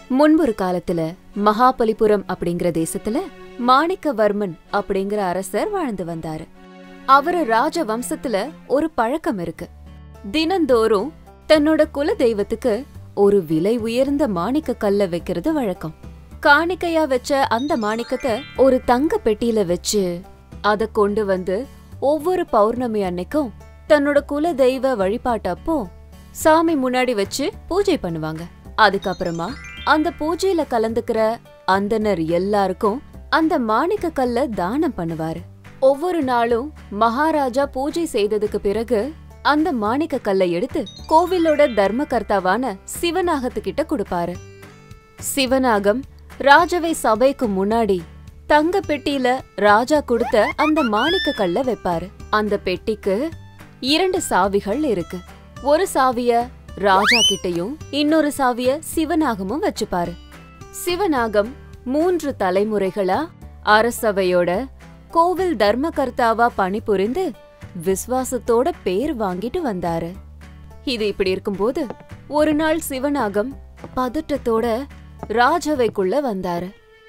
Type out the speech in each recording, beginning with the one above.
முன்பொரு காலத்துல மகாபலிபுரம் அப்படிங்கிற தேசத்துல மாணிக்கவர்மன் அப்படிங்கிற அரசர் வாழ்ந்து வந்தாரு அவரு ராஜ வம்சத்துல ஒரு பழக்கம் இருக்கு தினந்தோறும் தன்னோட குல தெய்வத்துக்கு ஒரு விலை உயர்ந்த மாணிக்க கல்ல வைக்கிறது வழக்கம் காணிக்கையா வச்ச அந்த மாணிக்கத்தை ஒரு தங்க பெட்டியில வச்சு அத கொண்டு வந்து ஒவ்வொரு பௌர்ணமி அன்னைக்கும் தன்னோட குல தெய்வ வழிபாட்டப்போ சாமி முன்னாடி வச்சு பூஜை பண்ணுவாங்க அதுக்கப்புறமா அந்த பூஜையில கலந்துக்கிற அந்தனர் எல்லாருக்கும் அந்த மாணிக்க கல்ல தானம் பண்ணுவாரு ஒவ்வொரு நாளும் மகாராஜா பூஜை செய்ததுக்கு பிறகு அந்த மாணிக்க கல்லை எடுத்து கோவிலோட தர்மகர்த்தாவான சிவநாகத்துக்கிட்ட கொடுப்பாரு சிவநாகம் ராஜவை சபைக்கு முன்னாடி தங்க பெட்டியில ராஜா கொடுத்த அந்த மாணிக்க கல்ல வைப்பாரு அந்த பெட்டிக்கு இரண்டு சாவிகள் இருக்கு ஒரு சாவிய ராஜா கிட்டயும் இன்னொரு சாவிய சிவநாகமும் வச்சுப்பாரு சிவநாகம் மூன்று தலைமுறைகளா அரசவையோட கோவில் தர்மகர்த்தாவா பணிபுரிந்து விசுவாசத்தோட பேர் வாங்கிட்டு வந்தாரு இது இப்படி இருக்கும்போது ஒரு நாள் சிவநாகம் பதட்டத்தோட ராஜவைக்குள்ள வந்தாரு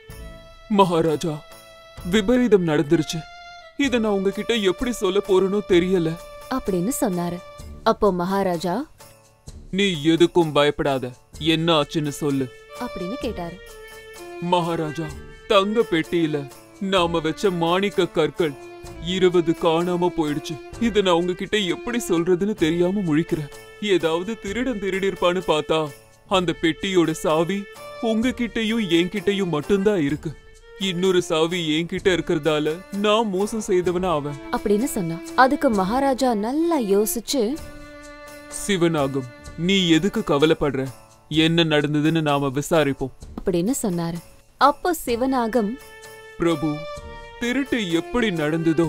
மகாராஜா விபரீதம் நடந்துருச்சு இத நான் உங்ககிட்ட எப்படி சொல்ல போறேனோ தெரியல அப்படின்னு சொன்னாரு அப்போ மகாராஜா நீ எதுக்கும் பயப்படாத என்ன ஆச்சுன்னு சொல்லு அப்படின்னு கேட்டாரு மகாராஜா தங்க பெட்டியில நாம வச்ச மாணிக்க கற்கள் இருபது காணாம போயிடுச்சு இத நான் உங்ககிட்ட எப்படி சொல்றதுன்னு தெரியாம முழிக்கிறேன் ஏதாவது திருடன் திருடிருப்பான்னு பார்த்தா அந்த பெட்டியோட சாவி உங்ககிட்டயும் என்கிட்டயும் மட்டும்தான் இருக்கு இன்னொரு சாவி என்கிட்ட இருக்கறதால நான் மோசம் செய்தவனா அவன் அப்படின்னு சொன்னா அதுக்கு மகாராஜா நல்லா யோசிச்சு சிவனாகும் நீ எதுக்கு கவலைப்படுற என்ன நடந்ததுன்னு நாம விசாரிப்போம் அப்படின்னு சொன்னாரு அப்போ சிவநாகம் பிரபு திருட்டு எப்படி நடந்ததோ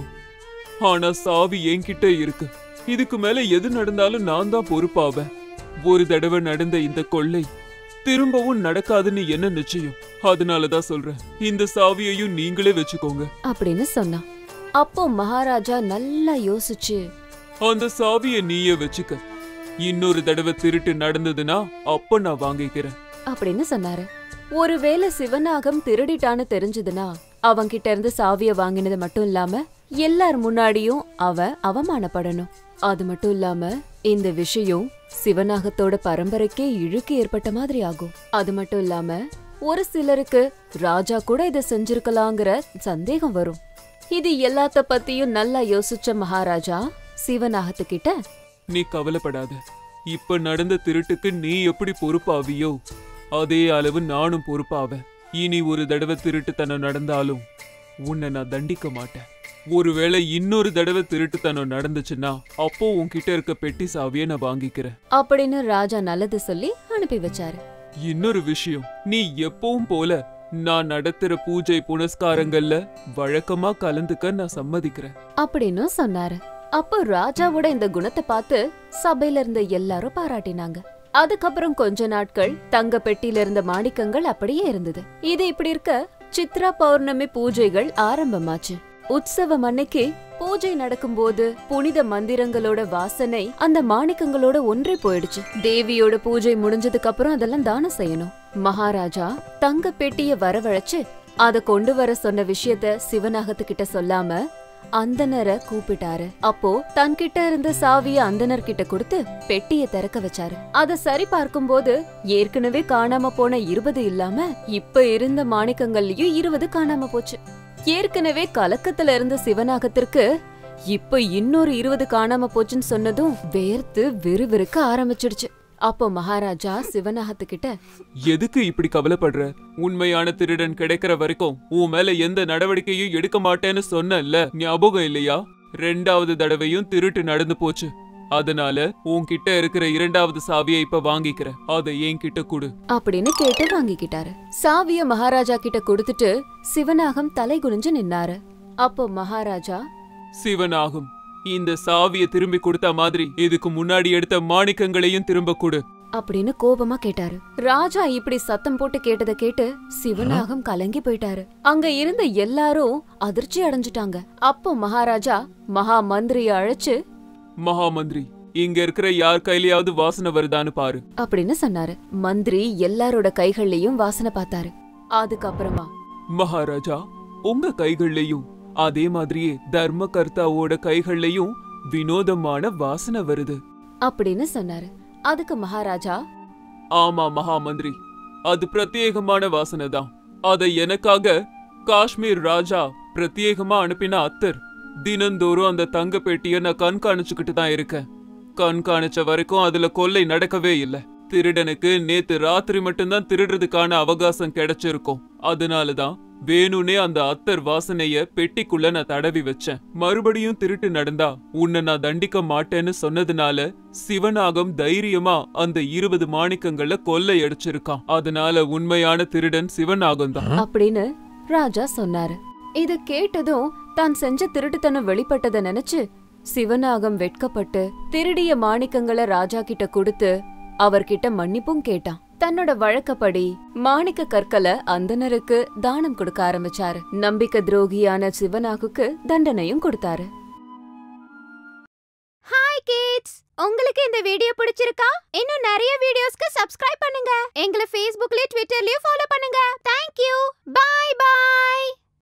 ஆனா சாவி என்கிட்ட இருக்கு இதுக்கு மேல எது நடந்தாலும் நான் தான் பொறுப்பாவேன் ஒரு தடவை நடந்த இந்த கொள்ளை திரும்பவும் நடக்காதுன்னு என்ன நிச்சயம் அதனாலதான் சொல்றேன் இந்த சாவியையும் நீங்களே வச்சுக்கோங்க அப்படின்னு சொன்னான் அப்போ மகாராஜா நல்லா யோசிச்சு அந்த சாவிய நீயே வச்சுக்க இன்னொரு தடவை திருட்டு நடந்ததுன்னா அப்ப நான் வாங்கிக்கிறேன் அப்படின்னு சொன்னாரு ஒருவேளை சிவநாகம் திருடிட்டான்னு தெரிஞ்சதுன்னா அவன்கிட்ட இருந்து சாவிய வாங்கினது மட்டும் இல்லாம எல்லார் முன்னாடியும் அவ அவமானப்படணும் அது மட்டும் இல்லாம இந்த விஷயம் சிவநாகத்தோட பரம்பரைக்கே இழுக்கு ஏற்பட்ட மாதிரி ஆகும் அது மட்டும் இல்லாம ஒரு சிலருக்கு ராஜா கூட இத செஞ்சிருக்கலாங்கிற சந்தேகம் வரும் இது எல்லாத்த பத்தியும் நல்லா யோசிச்ச மகாராஜா சிவநாகத்துக்கிட்ட நீ கவலைப்படாத இப்ப நடந்த திருட்டுக்கு நீ எப்படி பொறுப்பாவியோ அதே அளவு நானும் பொறுப்பாவேன் இனி ஒரு தடவை திருட்டுத்தனம் நடந்தாலும் உன்னை நான் தண்டிக்க மாட்டேன் ஒருவேளை இன்னொரு தடவை திருட்டுத்தனம் நடந்துச்சுன்னா அப்போ உன்கிட்ட இருக்க பெட்டி சாவியை நான் வாங்கிக்கிறேன் அப்படின்னு ராஜா நல்லது சொல்லி அனுப்பி வச்சாரு இன்னொரு விஷயம் நீ எப்பவும் போல நான் நடத்துற பூஜை புனஸ்காரங்கள்ல வழக்கமா கலந்துக்க நான் சம்மதிக்கிறேன் அப்படின்னு சொன்னாரு அப்போ ராஜாவோட இந்த குணத்தை பார்த்து சபையில இருந்த எல்லாரும் பாராட்டினாங்க அதுக்கப்புறம் கொஞ்ச நாட்கள் தங்க பெட்டியில இருந்த மாணிக்கங்கள் அப்படியே இருந்தது இது இப்படி இருக்க சித்ரா பௌர்ணமி பூஜைகள் ஆரம்பமாச்சு உற்சவம் அன்னைக்கு பூஜை நடக்கும்போது புனித மந்திரங்களோட வாசனை அந்த மாணிக்கங்களோட ஒன்றே போயிடுச்சு தேவியோட பூஜை முடிஞ்சதுக்கு அப்புறம் அதெல்லாம் தானம் செய்யணும் மகாராஜா தங்க பெட்டிய வரவழைச்சு அத கொண்டு வர சொன்ன விஷயத்த சிவநாகத்துக்கிட்ட சொல்லாம அந்தனரை கூப்பிட்டாரு அப்போ தன்கிட்ட இருந்த சாவிய அந்தனர் கிட்ட கொடுத்து பெட்டிய திறக்க வச்சாரு அத சரி பார்க்கும்போது ஏற்கனவே காணாம போன இருபது இல்லாம இப்ப இருந்த மாணிக்கங்கள்லயும் இருபது காணாம போச்சு ஏற்கனவே கலக்கத்துல இருந்த சிவநாகத்திற்கு இப்ப இன்னொரு இருபது காணாம போச்சுன்னு சொன்னதும் வேர்த்து விறுவிறுக்க ஆரம்பிச்சிடுச்சு அப்போ மகாராஜா சிவநாகத்துக்கிட்ட எதுக்கு இப்படி கவலைப்படுற உண்மையான திருடன் கிடைக்கிற வரைக்கும் உன் மேல எந்த நடவடிக்கையும் எடுக்க மாட்டேன்னு சொன்னேன்ல ஞாபகம் இல்லையா ரெண்டாவது தடவையும் திருட்டு நடந்து போச்சு அதனால உன்கிட்ட இருக்கிற இரண்டாவது சாவியை இப்ப வாங்கிக்கிற அதை என்கிட்ட கொடு அப்படின்னு கேட்டு வாங்கிக்கிட்டாரு சாவிய மகாராஜா கிட்ட கொடுத்துட்டு சிவநாகம் தலை குனிஞ்சு நின்னாரு அப்போ மகாராஜா சிவனாகும் இந்த சாவியை திரும்பி கொடுத்த மாதிரி இதுக்கு முன்னாடி எடுத்த மாணிக்கங்களையும் திரும்ப கொடு அப்படின்னு கோபமா கேட்டாரு ராஜா இப்படி சத்தம் போட்டு கேட்டத கேட்டு சிவநாகம் கலங்கி போயிட்டாரு அங்க இருந்த எல்லாரும் அதிர்ச்சி அடைஞ்சிட்டாங்க அப்போ மகாராஜா மகா மந்திரிய அழைச்சு மகாமந்திரி இங்க இருக்கிற யார் கையிலயாவது வாசனை வருதான்னு பாரு அப்படின்னு சொன்னாரு மந்திரி எல்லாரோட கைகள்லயும் வாசனை பார்த்தாரு அதுக்கப்புறமா மகாராஜா உங்க கைகள்லயும் அதே மாதிரியே தர்மகர்த்தாவோட கைகள்லயும் வினோதமான வாசனை வருது அப்படின்னு சொன்னாரு அதுக்கு மகாராஜா ஆமா மகாமந்திரி அது பிரத்யேகமான வாசனை தான் அதை எனக்காக காஷ்மீர் ராஜா பிரத்யேகமா அனுப்பின அத்தர் தினந்தோறும் அந்த தங்க பெட்டிய நான் கண்காணிச்சுக்கிட்டு தான் இருக்கேன் கண்காணிச்ச வரைக்கும் அதுல கொள்ளை நடக்கவே இல்ல திருடனுக்கு நேத்து ராத்திரி மட்டும்தான் திருடுறதுக்கான அவகாசம் கிடைச்சிருக்கும் அதனாலதான் வேணும்னே அந்த அத்தர் வாசனைய பெட்டிக்குள்ள நான் தடவி வச்சேன் மறுபடியும் திருட்டு நடந்தா உன்னை நான் தண்டிக்க மாட்டேன்னு சொன்னதுனால சிவநாகம் தைரியமா அந்த இருபது மாணிக்கங்கள்ல கொள்ளை அடிச்சிருக்கான் அதனால உண்மையான திருடன் சிவநாகம் தான் அப்படின்னு ராஜா சொன்னாரு இத கேட்டதும் தான் செஞ்ச திருட்டுத்தனம் வெளிப்பட்டத நினைச்சு சிவநாகம் வெட்கப்பட்டு திருடிய மாணிக்கங்களை ராஜா கிட்ட கொடுத்து அவர்கிட்ட மன்னிப்பும் கேட்டான் தன்னோட வழக்கப்படி மாணிக்க கற்களை அந்தனருக்கு தானம் கொடுக்க ஆரம்பிச்சாரு நம்பிக்கை துரோகியான சிவநாகுக்கு தண்டனையும் கொடுத்தாரு ஹாய் கிட்ஸ் உங்களுக்கு இந்த வீடியோ பிடிச்சிருக்கா இன்னும் நிறைய வீடியோஸ்க்கு சப்ஸ்கிரைப் பண்ணுங்க எங்களை Facebookலயும் ட்விட்டர்லயும் ஃபாலோ